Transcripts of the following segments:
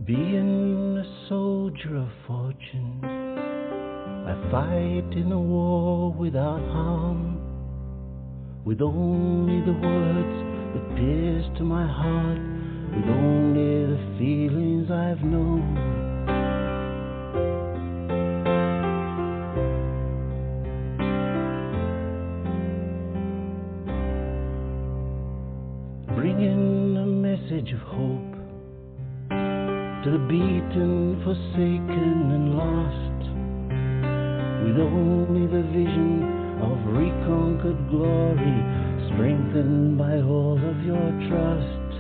Being a soldier of fortune, I fight in a war without harm, with only the words that pierce to my heart, with only the feelings I've known. Bringing a message of hope to the beaten, forsaken, and lost, with only the vision of reconquered glory, strengthened by all of your trust.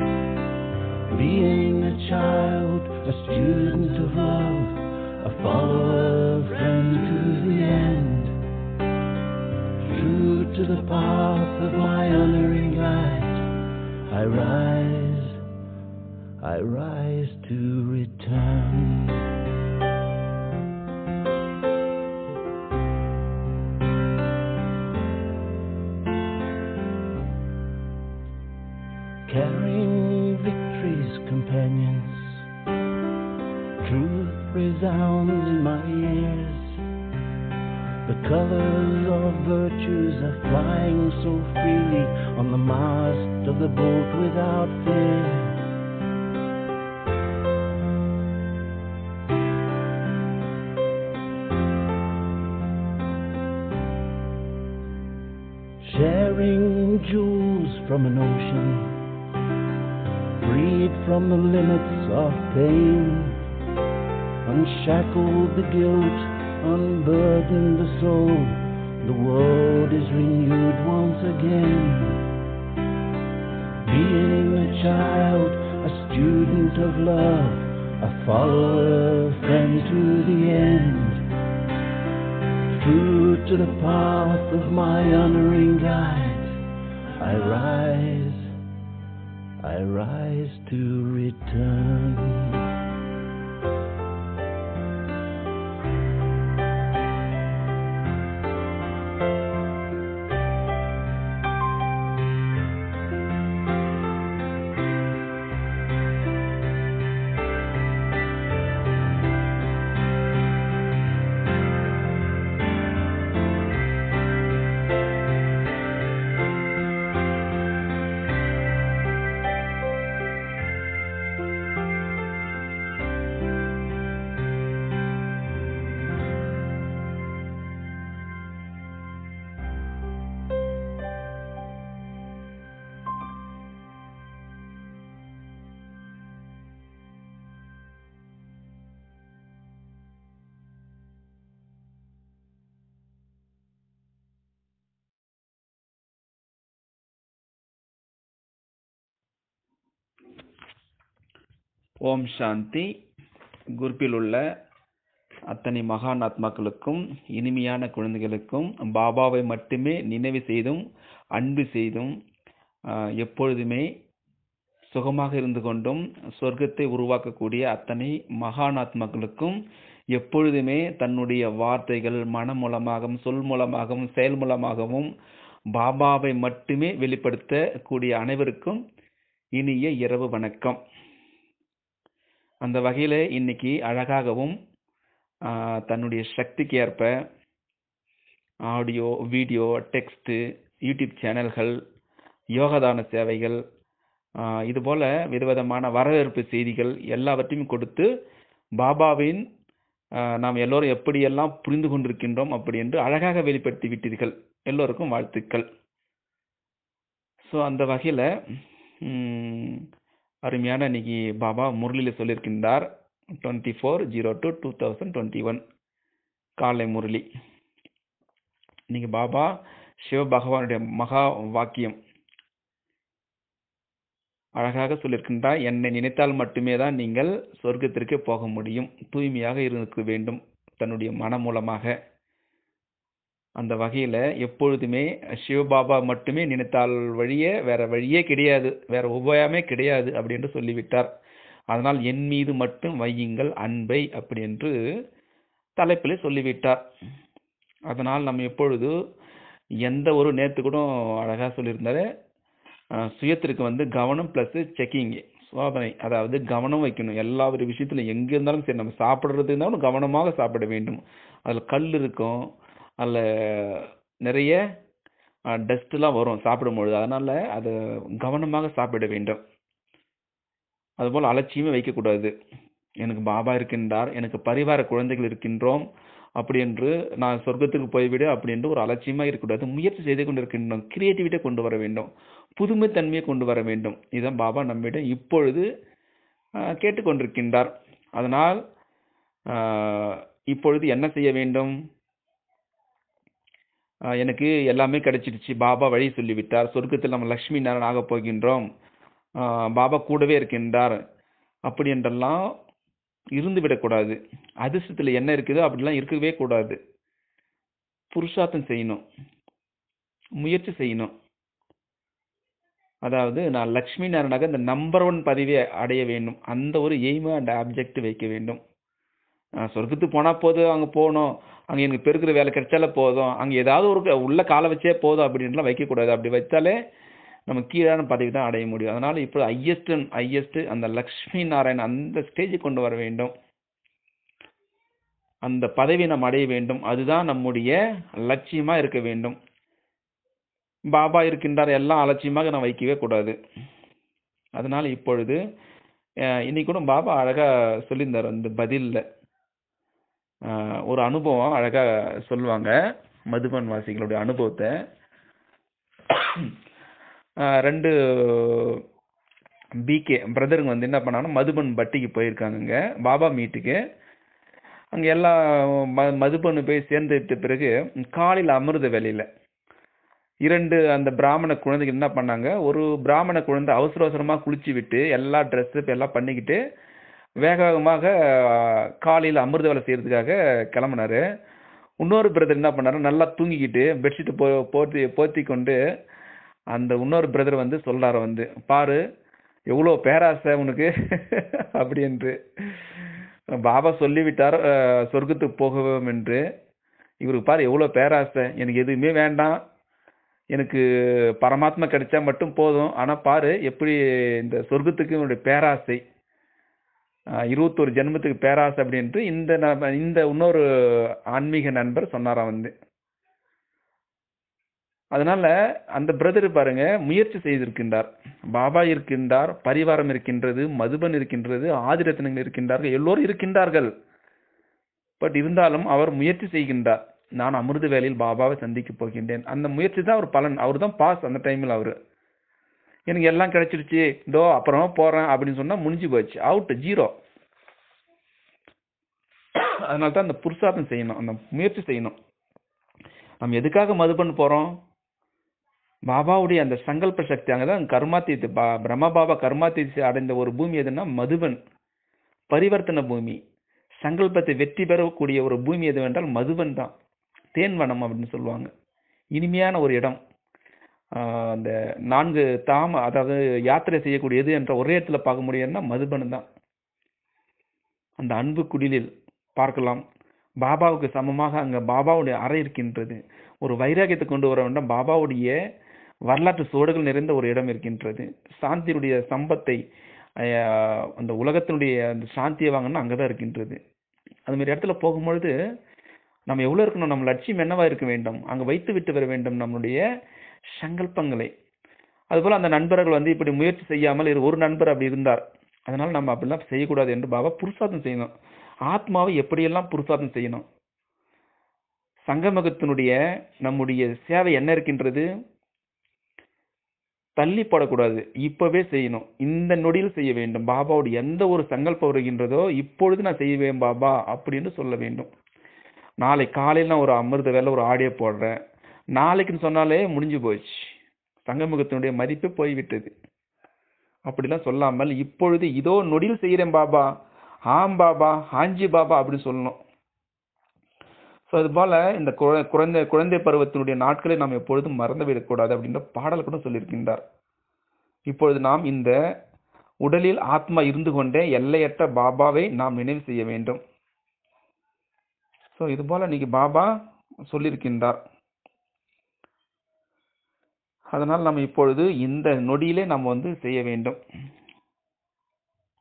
Being a child, a student of love, a follower, a friend to the end, true to the path of my honoring light, I rise. I rise to return. Carrying victory's companions, truth resounds in my ears. The colors of virtues are flying so freely on the mast of the boat without fear. sharing jewels from an ocean, freed from the limits of pain, unshackled the guilt, unburdened the soul. The world is renewed once again. Being a child, a student of love, a follower, a friend to the end true to the path of my honoring guide, I rise, I rise to return. ஓம் சாந்தி குரூப்பில் உள்ள அத்தனை மகான் ஆத்மாக்களுக்கும் இனிமையான குழந்தைகளுக்கும் பாபாவை மட்டுமே நினைவு செய்தும் அன்பு செய்தும் ஆஹ், எப்பொழுதுமே சுகமாக இருந்து கொண்டும் சொர்க்கத்தை உருவாக்கக்கூடிய அத்தனை மகான் ஆத்மாக்களுக்கும் எப்பொழுதுமே தன்னுடைய வார்த்தைகள் மனம் மூலமாகவும் சொல் மூலமாகவும் செயல் மூலமாகவும் பாபாவை மட்டுமே வெளிப்படுத்தக்கூடிய அனைவருக்கும் இனிய இரவு வணக்கம் அந்த வகையில இன்னைக்கு அழகாகவும் ஆஹ், தன்னுடைய சக்திக்கு ஏற்ப ஆடியோ வீடியோ டெக்ஸ்ட் யூடியூப் சேனல்கள் யோகதான சேவைகள் ஆஹ், இது போல விதவிதமான வரவேற்பு செய்திகள் எல்லாவற்றையும் கொடுத்து பாபாவின் ஆஹ், நாம் எல்லோரும் எப்படியெல்லாம் புரிந்து கொண்டிருக்கின்றோம் அப்படி என்று அழகாக வெளிப்படுத்தி விட்டீர்கள் எல்லோருக்கும் வாழ்த்துக்கள் ஸோ அந்த வகையில் அருமையான இன்னைக்கு பாபா முரளியில் சொல்லியிருக்கின்றார் twenty four zero two two thousand twenty one காலை முரளி இன்னைக்கு பாபா சிவ பகவானுடைய மகா வாக்கியம் அழகாக சொல்லியிருக்கின்றார் என்னை நினைத்தால் மட்டுமே தான் நீங்கள் சொர்க்கத்திற்கு போக முடியும் தூய்மையாக இருக்க வேண்டும் தன்னுடைய மனம் மூலமாக அந்த வகையில எப்பொழுதுமே சிவபாபா மட்டுமே நினைத்தால் வழியே வேற வழியே கிடையாது வேற உபாயமே கிடையாது அப்படி என்று சொல்லிவிட்டார் அதனால் என் மீது மட்டும் வையுங்கள் அன்பை அப்படி என்று தலைப்பிலே சொல்லிவிட்டார் அதனால் நம்ம எப்பொழுது எந்த ஒரு நேத்து கூட அழகா சொல்லியிருந்தாரு அஹ், சுயத்திற்கு வந்து கவனம் பிளஸ் செக்கிங் சோதனை அதாவது கவனம் வைக்கணும் எல்லா ஒரு விஷயத்துல எங்க இருந்தாலும் சரி நம்ம சாப்பிடுறது இருந்தாலும் கவனமாக சாப்பிட வேண்டும் அதுல கல் இருக்கும் அதுல நிறைய டஸ்ட் எல்லாம் வரும் சாப்பிடும்பொழுது அதனால அதை கவனமாக சாப்பிட வேண்டும் அதுபோல் அலட்சியமே வைக்கக்கூடாது எனக்கு பாபா இருக்கின்றார் எனக்கு பரிவார குழந்தைகள் இருக்கின்றோம் அப்படி என்று நான் சொர்க்கத்துக்கு போய்விடு அப்படி என்று ஒரு அலட்சியமா இருக்கக்கூடாது முயற்சி செய்து கொண்டு இருக்கின்றோம் கிரியேட்டிவிட்டியை கொண்டு வர வேண்டும் புதுமைத்தன்மையை கொண்டு வர வேண்டும் இதுதான் பாபா நம்மிடம் இப்பொழுது ஆஹ், கேட்டுக்கொண்டிருக்கின்றார் அதனால் ஆஹ், இப்பொழுது என்ன செய்ய வேண்டும் ஆஹ், எனக்கு எல்லாமே கிடைச்சிடுச்சு பாபா வழி சொல்லிவிட்டார் சொர்க்கத்தில் நம்ம லக்ஷ்மி நாராயணன் ஆகப் போகின்றோம் ஆஹ், பாபா கூடவே இருக்கின்றார் அப்படி என்றெல்லாம் இருந்து விடக்கூடாது அதிர்ஷ்டத்துல என்ன இருக்குதோ அப்படிலாம் இருக்கவே கூடாது புருஷார்த்தம் செய்யணும் முயற்சி செய்யணும் அதாவது நான் லக்ஷ்மி நாராயணாக இந்த நம்பர் ஒன் பதவியை அடைய வேண்டும் அந்த ஒரு எய்ம் அண்ட் ஆப்ஜெக்ட் வைக்க வேண்டும் நான் சொர்க்கத்துக்கு போனா போதும் அங்க போகணும் அங்க எனக்கு பெருக்கிற வேலை கிடைச்சாலே போதும் அங்க ஏதாவது ஒரு க- உள்ள காலை வச்சே போதும் அப்படின்லாம் வைக்கக்கூடாது அப்படி வச்சாலே நம்ம கீழான பதவி தான் அடைய முடியும் அதனால இப்போ ஹையஸ்ட் ஹையஸ்ட் அந்த லக்ஷ்மி நாராயண் அந்த ஸ்டேஜுக்கு கொண்டு வர வேண்டும் அந்த பதவி நாம் அடைய வேண்டும் அதுதான் நம்முடைய லட்சியமா இருக்க வேண்டும் பாபா இருக்கின்றார் எல்லாம் அலட்சியமாக நான் வைக்கவே கூடாது அதனால இப்பொழுது அஹ், இன்னைக்கு கூட பாபா அழகா சொல்லியிருந்தார் அந்த பதில்ல அஹ், ஒரு அனுபவம் அழகா சொல்லுவாங்க மதுபன் வாசிகளுடைய அனுபவத்தை அஹ், ரெண்டு பிகே பிரதருங்க வந்து என்ன பண்ணாங்கன்னா மதுபன் பட்டிக்கு போயிருக்காங்கங்க பாபா மீட்டுக்கு அங்க எல்லாம் ம- மதுபன் போய் சேர்ந்துட்ட பிறகு காலையில அமிர்த வேலையில இரண்டு அந்த பிராமண குழந்தைகள் என்ன பண்ணாங்க ஒரு பிராமண குழந்தை அவசர அவசரமா குளிச்சு விட்டு எல்லா ட்ரெஸ் எல்லாம் பண்ணிக்கிட்டு வேக வேகமாக ஆஹ், காலையில அமிர்த வேலை செய்யறதுக்காக கிளம்புனாரு இன்னொரு பிரதர் என்ன பண்ணாரு நல்லா தூங்கிக்கிட்டு பெட்ஷீட் போ போத்தி போத்தி கொண்டு அந்த இன்னொரு பிரதர் வந்து சொல்றாரு வந்து பாரு எவ்வளோ பேராசை உனக்கு அப்படி என்று பாபா சொல்லிவிட்டார் அஹ், சொர்க்கத்துக்கு போகவும் என்று இவருக்கு பாரு எவ்வளோ பேராசை எனக்கு எதுவுமே வேண்டாம் எனக்கு பரமாத்மா கிடைச்சா மட்டும் போதும் ஆனா பாரு எப்படி இந்த சொர்க்கத்துக்கு இவனுடைய பேராசை ஆஹ், இருபத்தொரு ஜென்மத்துக்கு பேராசை அப்படின்ட்டு இந்த நப- இந்த இன்னொரு ஆன்மீக நண்பர் சொன்னாராம் வந்து அதனால அந்த பிரதர் பாருங்க முயற்சி செய்திருக்கின்றார் பாபா இருக்கின்றார் பரிவாரம் இருக்கின்றது மதுபன் இருக்கின்றது ஆதிரத்னங்கள் இருக்கின்றார்கள் எல்லோரும் இருக்கின்றார்கள் பட் இருந்தாலும் அவர் முயற்சி செய்கின்றார் நான் அமிர்த வேலையில் பாபாவை சந்திக்க போகின்றேன் அந்த முயற்சி தான் அவர் பலன் அவர் தான் பாஸ் அந்த டைமில் அவரு எனக்கு எல்லாம் கிடைச்சிருச்சு இதோ அப்புறமா போறேன் அப்படின்னு சொன்னா முடிஞ்சு போச்சு அவுட் ஜீரோ அதனால தான் அந்த புருஷார்த்தம் செய்யணும் அந்த முயற்சி செய்யணும் நம்ம எதுக்காக மதுபன் போறோம் பாபாவுடைய அந்த சங்கல்ப சக்தி அங்கதான் கர்மாத்தீத்து பா பிரம்ம பாபா கர்மாத்தீத்து அடைந்த ஒரு பூமி எதுன்னா மதுபன் பரிவர்த்தன பூமி சங்கல்பத்தை வெற்றி பெறக்கூடிய ஒரு பூமி எதுவென்றால் மதுபன் தான் தேன்வனம் அப்படின்னு சொல்லுவாங்க இனிமையான ஒரு இடம் ஆஹ் அந்த நான்கு தாம அதாவது யாத்திரை செய்யக்கூடியது என்ற ஒரே இடத்துல பார்க்க முடியும்னா மதுபன் தான் அந்த அன்பு குடிலில் பார்க்கலாம் பாபாவுக்கு சமமாக அங்க பாபாவுடைய அறை இருக்கின்றது ஒரு வைராகியத்தை கொண்டு வர வேண்டும் பாபாவுடைய வரலாற்று சுவடுகள் நிறைந்த ஒரு இடம் இருக்கின்றது சாந்தியுடைய சம்பத்தை ஆஹ், அந்த உலகத்தினுடைய அந்த சாந்தியை வாங்கணும்னா அங்கதான் இருக்கின்றது அது மாதிரி இடத்துல போகும்பொழுது நம்ம எவ்வளவு இருக்கணும் நம்ம லட்சியம் என்னவா இருக்க வேண்டும் அங்க வைத்து விட்டு வர வேண்டும் நம்மளுடைய சங்கல்பங்களை அதுபோல அந்த நண்பர்கள் வந்து இப்படி முயற்சி செய்யாமல் இரு- ஒரு நண்பர் அப்படி இருந்தார் அதனால நம்ம அப்படிலாம் செய்யக்கூடாது என்று பாபா புருஷார்த்தம் செய்யணும் ஆத்மாவை எப்படியெல்லாம் புருஷார்த்தம் செய்யணும் சங்கமகத்தினுடைய நம்முடைய சேவை என்ன இருக்கின்றது தள்ளி போடக்கூடாது இப்பவே செய்யணும் இந்த நொடியில் செய்ய வேண்டும் பாபாவுடைய எந்த ஒரு சங்கல்பம் வருகின்றதோ இப்பொழுது நான் செய்வேன் பாபா அப்படின்னு சொல்ல வேண்டும் நாளை காலையில் நான் ஒரு அமிர்த வேலை ஒரு ஆடியோ போடுறேன் நாளைக்குன்னு சொன்னாலே முடிஞ்சு போச்சு சங்கமுகத்தினுடைய மதிப்பு போய்விட்டது அப்படிலாம் சொல்லாமல் இப்பொழுது இதோ நொடியில் செய்கிறேன் பாபா ஆம் பாபா ஆஞ்சி பாபா அப்படி சொல்லணும் ஸோ அது போல இந்த குழ- குழந்தை குழந்தை பருவத்தினுடைய நாட்களை நாம் எப்பொழுதும் மறந்து விடக்கூடாது அப்படின்ற பாடல் கூட சொல்லியிருக்கின்றார் இப்பொழுது நாம் இந்த உடலில் ஆத்மா இருந்து கொண்டே எல்லையற்ற பாபாவை நாம் நினைவு செய்ய வேண்டும் ஸோ இது போல இன்னைக்கு பாபா சொல்லியிருக்கின்றார் அதனால் நம்ம இப்பொழுது இந்த நொடியிலே நாம் வந்து செய்ய வேண்டும்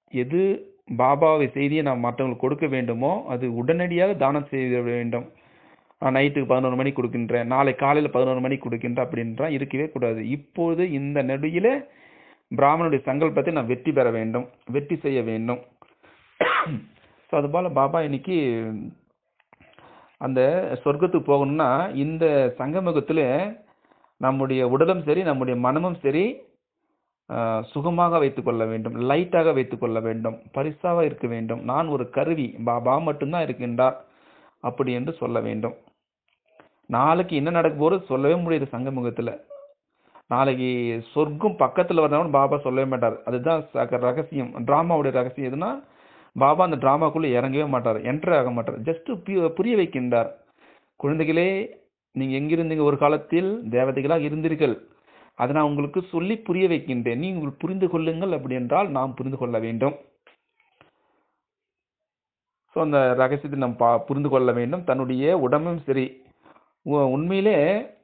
எது பாபாவை செய்தியை நாம் மற்றவங்களுக்கு கொடுக்க வேண்டுமோ அது உடனடியாக தானம் செய்ய வேண்டும் நான் நைட்டுக்கு பதினோரு மணிக்கு கொடுக்கின்றேன் நாளை காலையில் பதினோரு மணிக்கு கொடுக்கின்றேன் அப்படின்றா இருக்கவே கூடாது இப்போது இந்த நடுவில பிராமணனுடைய சங்கல்பத்தை நான் வெற்றி பெற வேண்டும் வெற்றி செய்ய வேண்டும் ஸோ அதுபோல் பாபா இன்னைக்கு அந்த சொர்க்கத்துக்கு போகணும்னா இந்த சங்கமுகத்தில் நம்முடைய உடலும் சரி நம்முடைய மனமும் சரி ஆஹ், சுகமாக வைத்துக் கொள்ள வேண்டும் லைட்டாக வைத்துக் கொள்ள வேண்டும் பரிசாக இருக்க வேண்டும் நான் ஒரு கருவி பாபா மட்டும்தான் இருக்கின்றார் அப்படி என்று சொல்ல வேண்டும் நாளைக்கு என்ன நடக்க போறது சொல்லவே முடியாது சங்கமுகத்துல நாளைக்கு சொர்க்கம் பக்கத்துல வரணும் பாபா சொல்லவே மாட்டார் அதுதான் சக- ரகசியம் டிராமாவுடைய ரகசியம் எதுனா பாபா அந்த டிராமாக்குள்ள இறங்கவே மாட்டார் என்டர் ஆக மாட்டார் ஜஸ்ட் புரிய வைக்கின்றார் குழந்தைகளே நீங்க எங்கிருந்தீங்க ஒரு காலத்தில் தேவதைகளாக இருந்தீர்கள் அதை நான் உங்களுக்கு சொல்லி புரிய வைக்கின்றேன் நீங்கள் புரிந்து கொள்ளுங்கள் அப்படி என்றால் நாம் புரிந்து கொள்ள வேண்டும் ஸோ அந்த ரகசியத்தை நாம் பா புரிந்து கொள்ள வேண்டும் தன்னுடைய உடம்பும் சரி உ- உண்மையிலே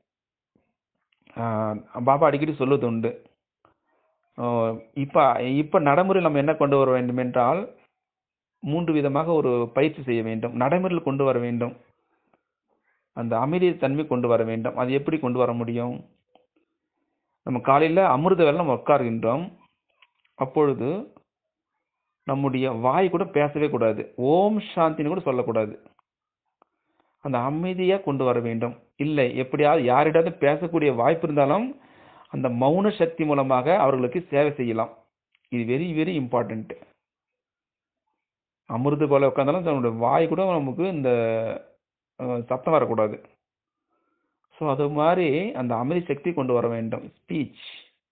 ஆஹ், பாபா அடிக்கடி சொல்லுவது உண்டு ஆஹ், இப்ப இப்ப நடைமுறை நம்ம என்ன கொண்டு வர வேண்டும் என்றால் மூன்று விதமாக ஒரு பயிற்சி செய்ய வேண்டும் நடைமுறையில் கொண்டு வர வேண்டும் அந்த அமைதி தன்மை கொண்டு வர வேண்டும் அது எப்படி கொண்டு வர முடியும் நம்ம காலையில அமிர்த வேலை நம்ம உட்காருகின்றோம் அப்பொழுது நம்முடைய வாய் கூட பேசவே கூடாது ஓம் சாந்தின்னு கூட சொல்லக்கூடாது அந்த அமைதியா கொண்டு வர வேண்டும் இல்லை எப்படியாவது யாரிடாவது பேசக்கூடிய வாய்ப்பு இருந்தாலும் அந்த மௌன சக்தி மூலமாக அவர்களுக்கு சேவை செய்யலாம் இது வெரி வெரி இம்பார்ட்டன்ட் அமிர்த போல உட்காந்தாலும் தன்னுடைய வாய் கூட நமக்கு இந்த அஹ், சத்தம் வரக்கூடாது ஸோ அது மாதிரி அந்த அமைதி சக்தி கொண்டு வர வேண்டும் ஸ்பீச்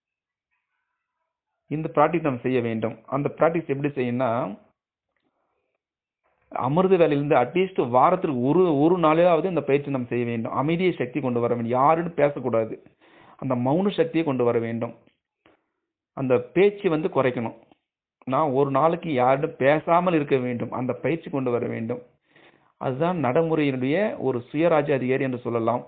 இந்த ப்ராக்டிஸ் நம்ம செய்ய வேண்டும் அந்த ப்ராக்டிஸ் எப்படி செய்யணும்னா அமிர்த வேலையிலிருந்து அட்லீஸ்ட் வாரத்திற்கு ஒரு ஒரு நாளையாவது இந்த பயிற்சி நம்ம செய்ய வேண்டும் அமைதியை சக்தி கொண்டு வர வேண்டும் யாருன்னு பேசக்கூடாது அந்த மௌன சக்தியை கொண்டு வர வேண்டும் அந்த பேச்சு வந்து குறைக்கணும் நான் ஒரு நாளைக்கு யாரிடம் பேசாமல் இருக்க வேண்டும் அந்த பயிற்சி கொண்டு வர வேண்டும் அதுதான் நடைமுறையினுடைய ஒரு சுயராஜ்ய அதிகாரி என்று சொல்லலாம்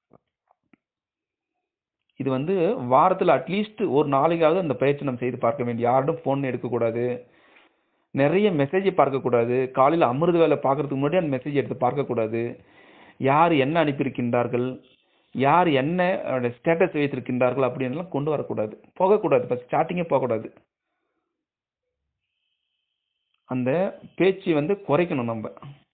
இது வந்து வாரத்தில் அட்லீஸ்ட் ஒரு நாளைக்காவது அந்த பயிற்சி நம்ம செய்து பார்க்க வேண்டும் யாரிடம் ஃபோன் எடுக்கக்கூடாது நிறைய மெசேஜ் பார்க்கக்கூடாது காலையில் அமிர்த வேலை பார்க்கறதுக்கு முன்னாடி அந்த மெசேஜ் எடுத்து பார்க்கக்கூடாது யார் என்ன அனுப்பியிருக்கின்றார்கள் யார் என்ன ஸ்டேட்டஸ் வைத்திருக்கின்றார்கள் அப்படின்லாம் கொண்டு வரக்கூடாது போகக்கூடாது இப்போ ஸ்டார்டிங்கே போகக்கூடாது அந்த பேச்சு வந்து குறைக்கணும் நம்ம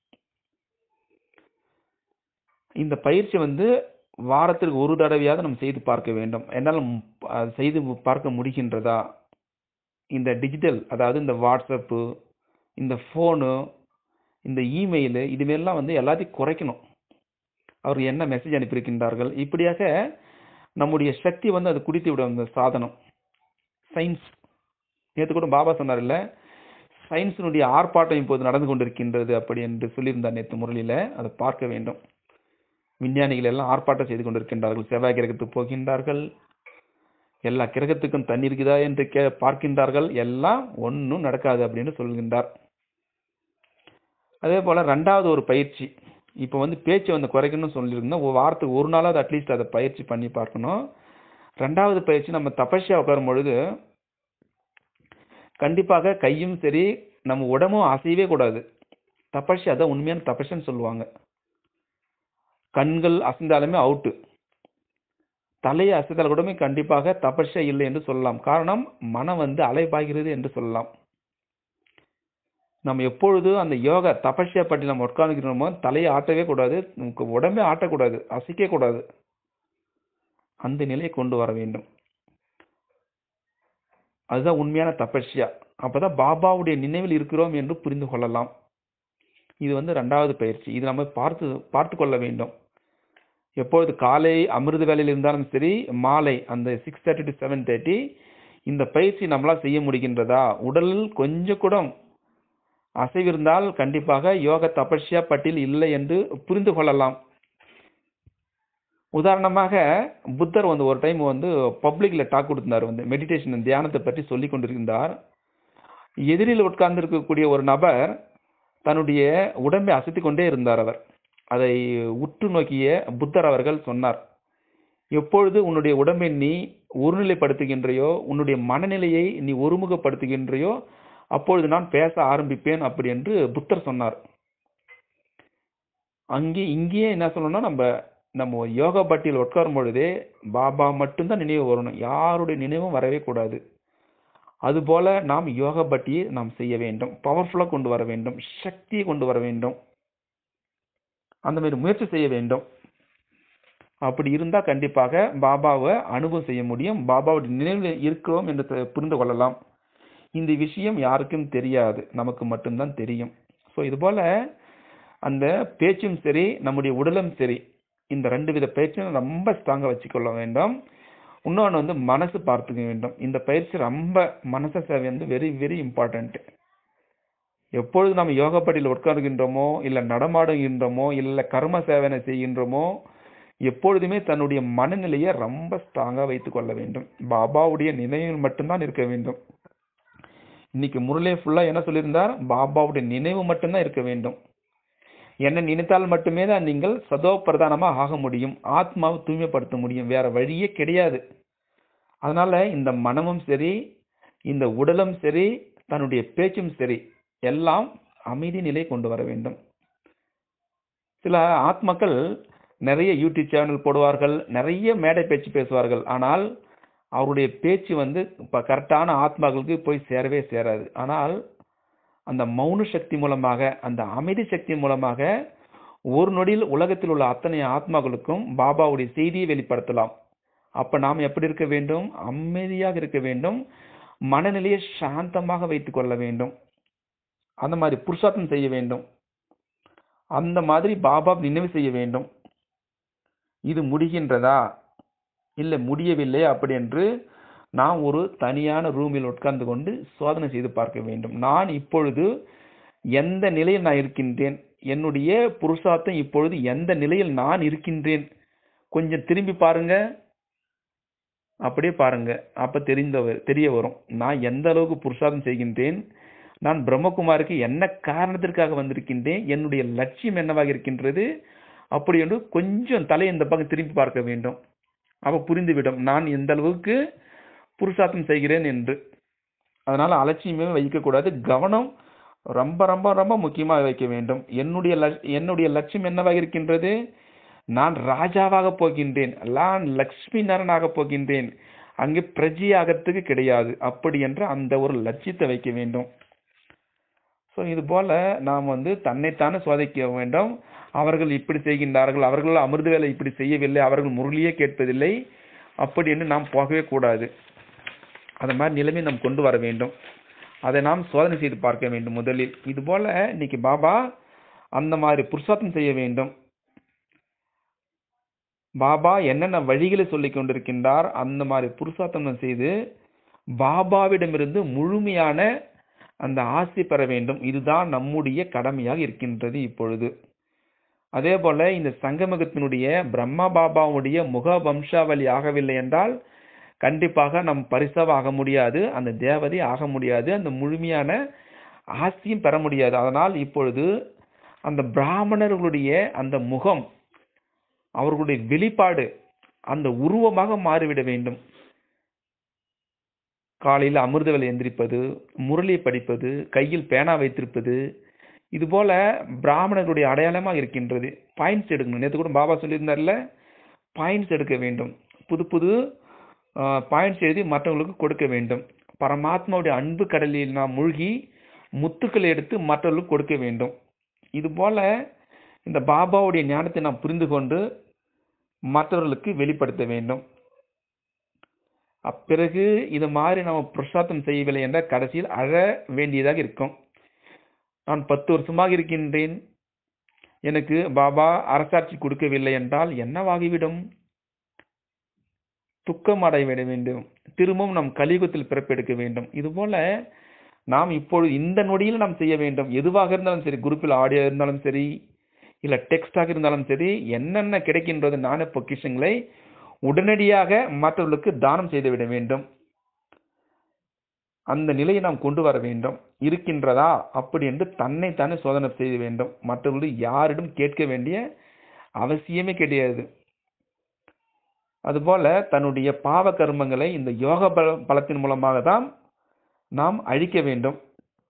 இந்த பயிற்சி வந்து வாரத்திற்கு ஒரு தடவையாவது நம்ம செய்து பார்க்க வேண்டும் என்னால் ம், அஹ், செய்து பார்க்க முடிகின்றதா இந்த டிஜிட்டல் அதாவது இந்த வாட்ஸ்அப்பு இந்த ஃபோனு இந்த இமெயிலு இதுமாரிலாம் வந்து எல்லாத்தையும் குறைக்கணும் அவர் என்ன மெசேஜ் அனுப்பியிருக்கின்றார்கள் இப்படியாக நம்முடைய சக்தி வந்து அது குடித்து விடும் அந்த சாதனம் சயின்ஸ் நேற்று கூட பாபா சொன்னார்ல சயின்ஸினுடைய ஆர்ப்பாட்டம் இப்போது நடந்து கொண்டிருக்கின்றது அப்படி என்று சொல்லியிருந்தார் நேற்று முரளியில் அதை பார்க்க வேண்டும் விஞ்ஞானிகள் எல்லாம் ஆர்ப்பாட்டம் செய்து கொண்டிருக்கின்றார்கள் செவ்வாய் கிரகத்துக்கு போகின்றார்கள் எல்லா கிரகத்துக்கும் தண்ணி இருக்குதா என்று கே பார்க்கின்றார்கள் எல்லாம் ஒன்றும் நடக்காது அப்படின்னு சொல்கின்றார் அதே போல ரெண்டாவது ஒரு பயிற்சி இப்போ வந்து பேச்சு வந்து குறைக்கணும்னு சொல்லியிருந்தோம் ஒரு வாரத்துக்கு ஒரு நாளாவது அட்லீஸ்ட் அதை பயிற்சி பண்ணி பார்க்கணும் ரெண்டாவது பயிற்சி நம்ம தபஸ்யா உட்காரும் பொழுது கண்டிப்பாக கையும் சரி நம்ம உடம்பும் அசையவே கூடாது தபஸ்யா அதான் உண்மையான தபஸ்ன்னு சொல்லுவாங்க கண்கள் அசைந்தாலுமே அவுட்டு தலையை அசைத்தால் கூடமே கண்டிப்பாக தபஸ்யா இல்லை என்று சொல்லலாம் காரணம் மனம் வந்து அலைபாய்கிறது என்று சொல்லலாம் நம்ம எப்பொழுது அந்த யோகா தபஸ்யா பற்றி நம்ம உட்கார்ந்துக்கிறோமோ தலையை ஆட்டவே கூடாது நமக்கு உடம்பே ஆட்டக்கூடாது அசைக்க கூடாது அந்த நிலையை கொண்டு வர வேண்டும் அதுதான் உண்மையான தபஸ்யா அப்பதான் பாபாவுடைய நினைவில் இருக்கிறோம் என்று புரிந்து கொள்ளலாம் இது வந்து ரெண்டாவது பயிற்சி இது நம்ம பார்த்து பார்த்து கொள்ள வேண்டும் எப்பொழுது காலை அமிர்த வேலையில் இருந்தாலும் சரி மாலை அந்த six thirty to seven thirty இந்த பயிற்சி நம்மளால் செய்ய முடிகின்றதா உடலில் கொஞ்சம் கூட அசைவிருந்தால் கண்டிப்பாக யோக தபஸ்யா பட்டியல் இல்லை என்று புரிந்து கொள்ளலாம் உதாரணமாக புத்தர் வந்து ஒரு டைம் வந்து பப்ளிக்ல டாக் கொடுத்திருந்தார் வந்து மெடிடேஷன் தியானத்தை பற்றி சொல்லி கொண்டிருந்தார் எதிரில் உட்கார்ந்து இருக்கக்கூடிய ஒரு நபர் தன்னுடைய உடம்பை அசைத்துக் கொண்டே இருந்தார் அவர் அதை உற்று நோக்கிய புத்தர் அவர்கள் சொன்னார் எப்பொழுது உன்னுடைய உடம்பை நீ ஒருநிலைப்படுத்துகின்றையோ உன்னுடைய மனநிலையை நீ ஒருமுகப்படுத்துகின்றையோ அப்பொழுது நான் பேச ஆரம்பிப்பேன் அப்படி என்று புத்தர் சொன்னார் அங்கே இங்கேயே என்ன சொல்லணும்னா நம்ம நம்ம யோகா பட்டியில் உட்காரும் பொழுதே பாபா மட்டும்தான் நினைவு வரணும் யாருடைய நினைவும் வரவே கூடாது அதுபோல நாம் யோகா பட்டியை நாம் செய்ய வேண்டும் பவர்ஃபுல்லாக கொண்டு வர வேண்டும் சக்தியை கொண்டு வர வேண்டும் அந்த மாதிரி முயற்சி செய்ய வேண்டும் அப்படி இருந்தா கண்டிப்பாக பாபாவை அனுபவம் செய்ய முடியும் பாபாவுடைய நினைவில் இருக்கிறோம் என்று தெ- புரிந்து கொள்ளலாம் இந்த விஷயம் யாருக்கும் தெரியாது நமக்கு மட்டும்தான் தெரியும் ஸோ இது போல அந்த பேச்சும் சரி நம்முடைய உடலும் சரி இந்த ரெண்டு வித பயிற்சியும் ரொம்ப ஸ்ட்ராங்கா வச்சுக்கொள்ள வேண்டும் இன்னொன்று வந்து மனசு பார்த்துக்க வேண்டும் இந்த பயிற்சி ரொம்ப மனச சேவை வந்து வெரி வெரி இம்பார்ட்டன்ட் எப்பொழுது நம்ம யோகா பட்டியில் உட்காருகின்றோமோ இல்ல நடமாடுகின்றோமோ இல்ல கர்ம சேவனை செய்கின்றோமோ எப்பொழுதுமே தன்னுடைய மனநிலையை ரொம்ப ஸ்ட்ராங்கா வைத்துக் கொள்ள வேண்டும் பாபாவுடைய நினைவில் மட்டும்தான் இருக்க வேண்டும் இன்னைக்கு முரளே ஃபுல்லா என்ன சொல்லியிருந்தார் பாபாவுடைய நினைவு மட்டும்தான் இருக்க வேண்டும் என்ன நினைத்தால் மட்டுமே தான் நீங்கள் சதோ பிரதானமா ஆக முடியும் ஆத்மாவை தூய்மைப்படுத்த முடியும் வேற வழியே கிடையாது அதனால இந்த மனமும் சரி இந்த உடலும் சரி தன்னுடைய பேச்சும் சரி எல்லாம் அமைதி நிலை கொண்டு வர வேண்டும் சில ஆத்மாக்கள் நிறைய யூடியூப் சேனல் போடுவார்கள் நிறைய மேடை பேச்சு பேசுவார்கள் ஆனால் அவருடைய பேச்சு வந்து இப்ப கரெக்டான ஆத்மாக்களுக்கு போய் சேரவே சேராது ஆனால் அந்த மௌன சக்தி மூலமாக அந்த அமைதி சக்தி மூலமாக ஒரு நொடியில் உலகத்தில் உள்ள அத்தனை ஆத்மாக்களுக்கும் பாபாவுடைய செய்தியை வெளிப்படுத்தலாம் அப்ப நாம் எப்படி இருக்க வேண்டும் அமைதியாக இருக்க வேண்டும் மனநிலையை சாந்தமாக வைத்துக் கொள்ள வேண்டும் அந்த மாதிரி புருஷார்த்தம் செய்ய வேண்டும் அந்த மாதிரி பாபா நினைவு செய்ய வேண்டும் இது முடிகின்றதா இல்லை முடியவில்லை அப்படி என்று நாம் ஒரு தனியான ரூமில் உட்கார்ந்து கொண்டு சோதனை செய்து பார்க்க வேண்டும் நான் இப்பொழுது எந்த நிலையில் நான் இருக்கின்றேன் என்னுடைய புருஷார்த்தம் இப்பொழுது எந்த நிலையில் நான் இருக்கின்றேன் கொஞ்சம் திரும்பி பாருங்க அப்படியே பாருங்க அப்ப தெரிந்த தெரிய வரும் நான் எந்த அளவுக்கு புருஷார்த்தம் செய்கின்றேன் நான் பிரம்மகுமாருக்கு என்ன காரணத்திற்காக வந்திருக்கின்றேன் என்னுடைய லட்சியம் என்னவாக இருக்கின்றது அப்படி என்று கொஞ்சம் தலை இந்த பக்கம் திரும்பி பார்க்க வேண்டும் அப்ப புரிந்துவிடும் நான் எந்த அளவுக்கு புருஷார்த்தம் செய்கிறேன் என்று அதனால அலட்சியமே வைக்கக்கூடாது கவனம் ரொம்ப ரொம்ப ரொம்ப முக்கியமாக வைக்க வேண்டும் என்னுடைய லட்ச- என்னுடைய லட்சியம் என்னவாக இருக்கின்றது நான் ராஜாவாக போகின்றேன் நான் லக்ஷ்மி நரனாக போகின்றேன் அங்கே பிரஜையாகத்துக்கு கிடையாது அப்படி என்ற அந்த ஒரு லட்சியத்தை வைக்க வேண்டும் ஸோ இது போல நாம் வந்து தன்னைத்தானே சோதிக்க வேண்டும் அவர்கள் இப்படி செய்கின்றார்கள் அவர்கள் அமிர்த வேலை இப்படி செய்யவில்லை அவர்கள் முரளியே கேட்பதில்லை அப்படி என்று நாம் போகவே கூடாது அந்த மாதிரி நிலைமை நாம் கொண்டு வர வேண்டும் அதை நாம் சோதனை செய்து பார்க்க வேண்டும் முதலில் இது போல இன்னைக்கு பாபா அந்த மாதிரி புருஷார்த்தம் செய்ய வேண்டும் பாபா என்னென்ன வழிகளை சொல்லிக் கொண்டிருக்கின்றார் அந்த மாதிரி புருஷார்த்தம் செய்து பாபாவிடமிருந்து முழுமையான அந்த ஆசி பெற வேண்டும் இதுதான் நம்முடைய கடமையாக இருக்கின்றது இப்பொழுது அதே போல இந்த சங்கமகத்தினுடைய பிரம்மா பாபாவுடைய முக வம்சாவளி ஆகவில்லை என்றால் கண்டிப்பாக நம் பரிசவ ஆக முடியாது அந்த தேவதை ஆக முடியாது அந்த முழுமையான ஆசியும் பெற முடியாது அதனால் இப்பொழுது அந்த பிராமணர்களுடைய அந்த முகம் அவர்களுடைய வெளிப்பாடு அந்த உருவமாக மாறிவிட வேண்டும் காலையில் அமிர்தவேலை எந்திரிப்பது முரளி படிப்பது கையில் பேனா வைத்திருப்பது இது போல பிராமணர்களுடைய அடையாளமாக இருக்கின்றது பாயிண்ட்ஸ் எடுக்கணும் நேற்று கூட பாபா சொல்லியிருந்தார்ல பாயிண்ட்ஸ் எடுக்க வேண்டும் புது புது பாயிண்ட்ஸ் எழுதி மற்றவங்களுக்கு கொடுக்க வேண்டும் பரமாத்மாவுடைய அன்பு கடலில் நாம் மூழ்கி முத்துக்களை எடுத்து மற்றவர்களுக்கு கொடுக்க வேண்டும் இது போல இந்த பாபாவுடைய ஞானத்தை நாம் புரிந்து கொண்டு மற்றவர்களுக்கு வெளிப்படுத்த வேண்டும் அப்பிறகு இது மாதிரி நம்ம பிரசாத்தம் செய்யவில்லை என்றால் கடைசியில் அழ வேண்டியதாக இருக்கும் நான் பத்து வருஷமாக இருக்கின்றேன் எனக்கு பாபா அரசாட்சி கொடுக்கவில்லை என்றால் என்னவாகிவிடும் துக்கம் அடைவிட வேண்டும் திரும்பவும் நாம் கலியுகத்தில் பிறப்பெடுக்க வேண்டும் இதுபோல நாம் இப்பொழுது இந்த நொடியில் நாம் செய்ய வேண்டும் எதுவாக இருந்தாலும் சரி குரூப்பில் ஆடியோ இருந்தாலும் சரி இல்ல டெக்ஸ்டாக இருந்தாலும் சரி என்னென்ன கிடைக்கின்றது ஞான பொக்கிஷங்களை உடனடியாக மற்றவர்களுக்கு தானம் செய்துவிட வேண்டும் அந்த நிலையை நாம் கொண்டு வர வேண்டும் இருக்கின்றதா அப்படி என்று தன்னை தானே சோதனை செய்ய வேண்டும் மற்றவர்கள் யாரிடம் கேட்க வேண்டிய அவசியமே கிடையாது அதுபோல தன்னுடைய பாவ கர்மங்களை இந்த யோக பல பலத்தின் மூலமாக தான் நாம் அழிக்க வேண்டும்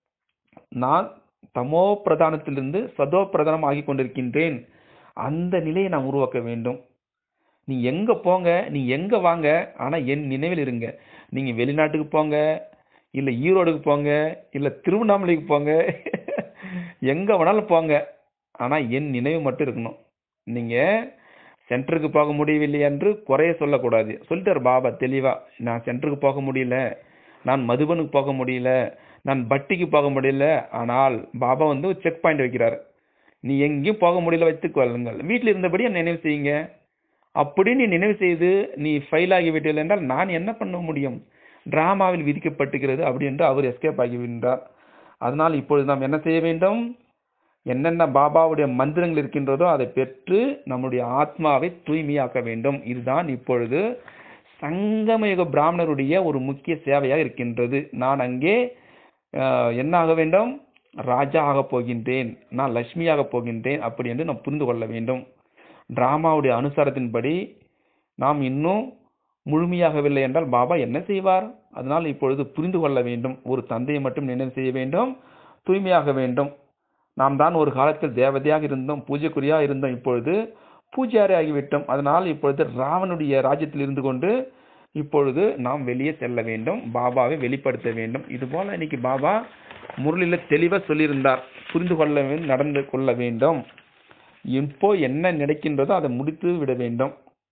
நான் தமோ பிரதானத்திலிருந்து சதோ பிரதானம் ஆகி கொண்டிருக்கின்றேன் அந்த நிலையை நாம் உருவாக்க வேண்டும் நீ எங்க போங்க நீ எங்க வாங்க ஆனா என் நினைவில் இருங்க நீங்க வெளிநாட்டுக்கு போங்க இல்ல ஈரோடுக்கு போங்க இல்ல திருவண்ணாமலைக்கு போங்க எங்க வேணாலும் போங்க ஆனா என் நினைவு மட்டும் இருக்கணும் நீங்க சென்டருக்கு போக முடியவில்லை என்று குறைய சொல்லக்கூடாது சொல்லிட்டார் பாபா தெளிவா நான் சென்டருக்கு போக முடியல நான் மதுபனுக்கு போக முடியல நான் பட்டிக்கு போக முடியல ஆனால் பாபா வந்து ஒரு செக் பாயிண்ட் வைக்கிறாரு நீ எங்கேயும் போக முடியல வைத்துக் கொள்ளுங்கள் வீட்டில் இருந்தபடி நினைவு செய்யுங்க அப்படி நீ நினைவு செய்து நீ ஃபெயில் ஆகிவிட்டீர்கள் என்றால் நான் என்ன பண்ண முடியும் டிராமாவில் விதிக்கப்பட்டுகிறது அப்படி என்று அவர் எஸ்கேப் ஆகிவிட்டார் அதனால் இப்பொழுது நாம் என்ன செய்ய வேண்டும் என்னென்ன பாபாவுடைய மந்திரங்கள் இருக்கின்றதோ அதை பெற்று நம்முடைய ஆத்மாவை தூய்மையாக்க வேண்டும் இதுதான் இப்பொழுது சங்கமயுக பிராமணருடைய ஒரு முக்கிய சேவையாக இருக்கின்றது நான் அங்கே ஆஹ், என்ன ஆக வேண்டும் ராஜா ஆக போகின்றேன் நான் லட்சுமியாக போகின்றேன் அப்படி என்று நாம் புரிந்து கொள்ள வேண்டும் டிராமாவுடைய அனுசாரத்தின்படி நாம் இன்னும் முழுமையாகவில்லை என்றால் பாபா என்ன செய்வார் அதனால் இப்பொழுது புரிந்து கொள்ள வேண்டும் ஒரு தந்தையை மட்டும் நினைவு செய்ய வேண்டும் தூய்மையாக வேண்டும் நாம் தான் ஒரு காலத்தில் தேவதையாக இருந்தோம் பூஜைக்குரியாக இருந்தோம் இப்பொழுது பூஜாரி ஆகிவிட்டோம் அதனால் இப்பொழுது ராவனுடைய ராஜ்யத்தில் இருந்து கொண்டு இப்பொழுது நாம் வெளியே செல்ல வேண்டும் பாபாவை வெளிப்படுத்த வேண்டும் இது போல இன்னைக்கு பாபா முரளில தெளிவா சொல்லியிருந்தார் புரிந்து கொள்ள வேண்டும் நடந்து கொள்ள வேண்டும் இப்போ என்ன நடக்கின்றதோ அதை முடித்து விட வேண்டும்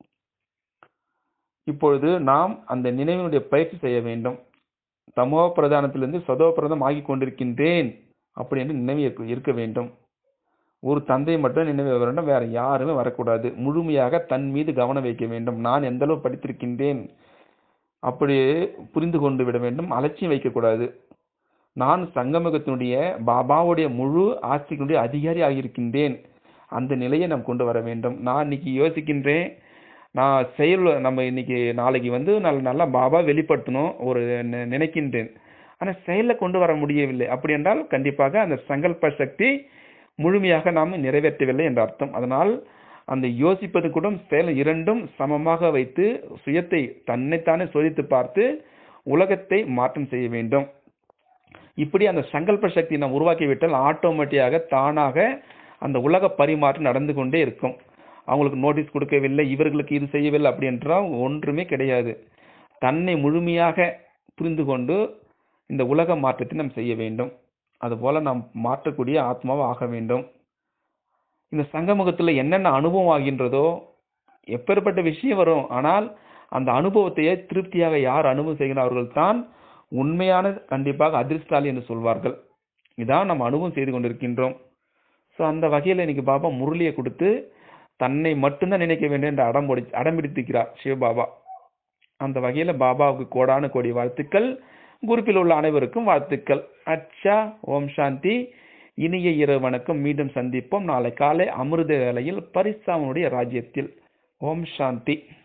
இப்பொழுது நாம் அந்த நினைவினுடைய பயிற்சி செய்ய வேண்டும் தமோ பிரதானத்திலிருந்து சதோ பிரதம் ஆகி கொண்டிருக்கின்றேன் அப்படி என்று நினைவு இருக்க- இருக்க வேண்டும் ஒரு தந்தை மட்டும் நினைவு வர வேண்டும் வேற யாருமே வரக்கூடாது முழுமையாக தன் மீது கவனம் வைக்க வேண்டும் நான் எந்த அளவு படித்திருக்கின்றேன் அப்படி புரிந்து கொண்டு விட வேண்டும் அலட்சியம் வைக்கக்கூடாது நான் சங்கமகத்தினுடைய பாபாவுடைய முழு ஆஸ்திகளுடைய அதிகாரி ஆகியிருக்கின்றேன் அந்த நிலையை நாம் கொண்டு வர வேண்டும் நான் இன்னைக்கு யோசிக்கின்றேன் நான் செயல் நம்ம இன்னைக்கு நாளைக்கு வந்து நல்ல நல்லா பாபா வெளிப்படுத்தணும் ஒரு நி- நினைக்கின்றேன் ஆனால் செயலில் கொண்டு வர முடியவில்லை அப்படி என்றால் கண்டிப்பாக அந்த சங்கல்ப சக்தி முழுமையாக நாம் நிறைவேற்றவில்லை என்ற அர்த்தம் அதனால் அந்த யோசிப்பது கூட செயல் இரண்டும் சமமாக வைத்து சுயத்தை தன்னைத்தானே சோதித்து பார்த்து உலகத்தை மாற்றம் செய்ய வேண்டும் இப்படி அந்த சங்கல்ப சக்தி நாம் உருவாக்கிவிட்டால் ஆட்டோமேட்டிக்காக தானாக அந்த உலக பரிமாற்றம் நடந்து கொண்டே இருக்கும் அவங்களுக்கு நோட்டீஸ் கொடுக்கவில்லை இவர்களுக்கு இது செய்யவில்லை அப்படி என்றால் ஒன்றுமே கிடையாது தன்னை முழுமையாக புரிந்து கொண்டு இந்த உலக மாற்றத்தை நாம் செய்ய வேண்டும் அதுபோல நாம் மாற்றக்கூடிய ஆத்மாவை ஆக வேண்டும் இந்த சங்கமுகத்தில் என்னென்ன அனுபவம் ஆகின்றதோ எப்பேற்பட்ட விஷயம் வரும் ஆனால் அந்த அனுபவத்தையே திருப்தியாக யார் அனுபவம் செய்கிறார்கள் தான் உண்மையான கண்டிப்பாக அதிர்ஷ்டாலி என்று சொல்வார்கள் இதான் நம்ம அனுபவம் செய்து கொண்டிருக்கின்றோம் ஸோ அந்த வகையில் இன்னைக்கு பாபா முரளியை கொடுத்து தன்னை மட்டும்தான் நினைக்க வேண்டும் என்று அடம் பிடி அடம்பிடித்திருக்கிறார் சிவபாபா அந்த வகையில் பாபாவுக்கு கோடான கோடி வாழ்த்துக்கள் குரூப்பில் உள்ள அனைவருக்கும் வாழ்த்துக்கள் அச்சா ஓம் சாந்தி இனிய இரவு வணக்கம் மீண்டும் சந்திப்போம் நாளை காலை அமிர்த வேளையில் பரிசாமனுடைய ராஜ்யத்தில் ஓம் சாந்தி